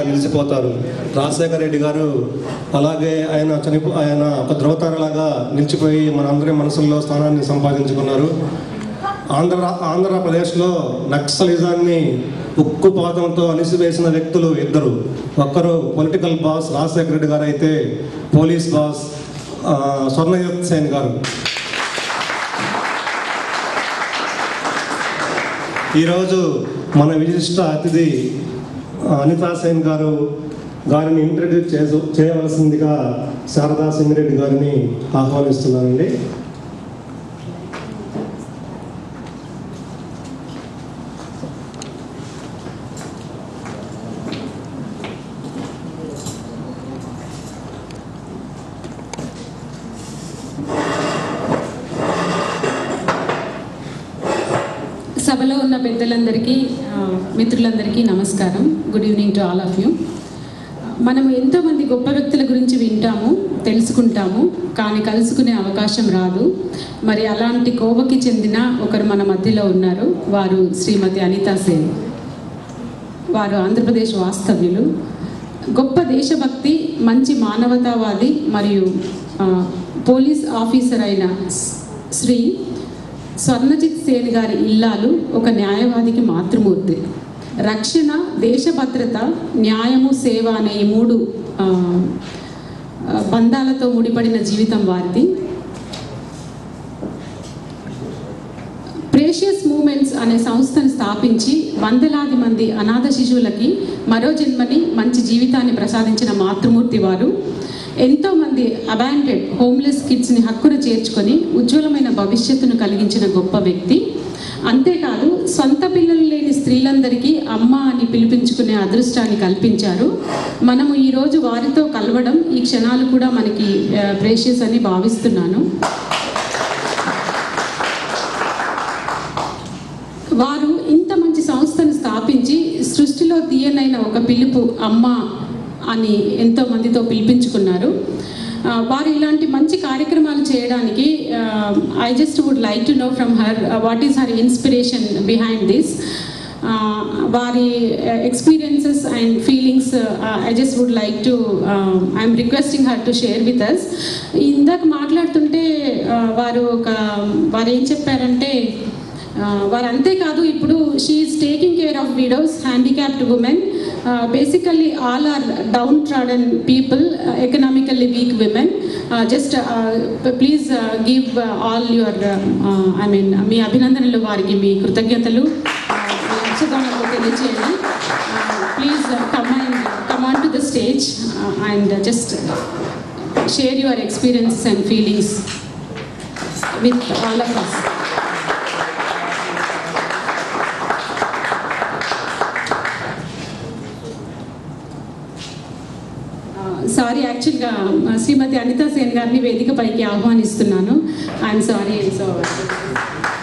నిలిచిపోతారు రాజశేఖర రెడ్డి గారు అలాగే ఆయన చనిపో ఆయన ఒక ధ్రువతారలాగా నిలిచిపోయి మనందరి మనసుల్లో స్థానాన్ని సంపాదించుకున్నారు ఆంధ్ర ఆంధ్రప్రదేశ్లో నక్సలిజాన్ని ఉక్కు పాదంతో అలిసివేసిన వ్యక్తులు ఇద్దరు ఒక్కరు పొలిటికల్ బాస్ రాజశేఖర రెడ్డి గారు అయితే పోలీస్ బాస్ ఆ, స్వర్ణయుత్ సేన్ గారు ఈరోజు మన విశిష్ట అతిథి ఆ, అనితా సేన్ గారు గారిని ఇంట్రడ్యూస్ చేసు చేయవలసిందిగా శారదా సింగిరెడ్డి గారిని ఆహ్వానిస్తున్నానండి సభలో ఉన్న పెద్దలందరికీ ఆ, మిత్రులందరికీ నమస్కారం good evening to all of you మనము ఎంతోమంది గొప్ప వ్యక్తుల గురించి వింటాము తెలుసుకుంటాము కానీ కలుసుకునే అవకాశం రాదు మరి అలాంటి కోవకి చెందిన ఒకరు మన మధ్యలో ఉన్నారు వారు శ్రీమతి అనితా సేన్ వారు ఆంధ్రప్రదేశ్ వాస్తవ్యులు గొప్ప దేశభక్తి మంచి మానవతావాది మరియు ఆ, పోలీస్ ఆఫీసర్ అయిన స్- శ్రీ స్వర్ణజిత్ సేన్ గారి ఇల్లాలు ఒక న్యాయవాదికి మాతృమూర్తి రక్షణ దేశ భద్రత న్యాయము సేవ అనే ఈ మూడు ఆ, ఆ, బంధాలతో ముడిపడిన జీవితం వారిది ప్రేషియస్ మూమెంట్స్ అనే సంస్థను స్థాపించి వందలాది మంది అనాథ శిశువులకి మరో జన్మని మంచి జీవితాన్ని ప్రసాదించిన మాతృమూర్తి వారు ఎంతో మంది అబాండెడ్ హోమ్లెస్ కిడ్స్ని హక్కున చేర్చుకొని ఉజ్వలమైన భవిష్యత్తును కలిగించిన గొప్ప వ్యక్తి అంతేకాదు సొంత పిల్లలు లేని స్త్రీలందరికీ అమ్మ అని పిలిపించుకునే అదృష్టాన్ని కల్పించారు మనము ఈరోజు వారితో కలవడం ఈ క్షణాలు కూడా మనకి ప్రేషియస్ అని భావిస్తున్నాను వారు ఇంత మంచి సంస్థను స్థాపించి సృష్టిలో తీయనైన ఒక పిలుపు అమ్మ అని ఎంతో మందితో పిలిపించుకున్నారు ఆ, వారు ఇలాంటి మంచి కార్యక్రమాలు చేయడానికి I just would like to know from her what is her inspiration behind this వారి experiences and feelings I just would like to I'm requesting her to share with us ఇందాక మాట్లాడుతుంటే ఆ, వారు ఒక వారు ఏం చెప్పారంటే ఆ, వారు అంతేకాదు ఇప్పుడు she's taking care of widows handicapped women basically all are downtrodden people economically weak women just please give all your I mean మీ అభినందనలు వారికి మీ కృతజ్ఞతలు uh, మీ అక్షదానాలు తెలియచేయండి please command command to the stage and just share your experiences and feelings with all of us sorry యాక్చువల్గా శ్రీమతి అనితా సేన్ గారిని వేదిక పైకి ఆహ్వానిస్తున్నాను ఐఎమ్ సారీ సో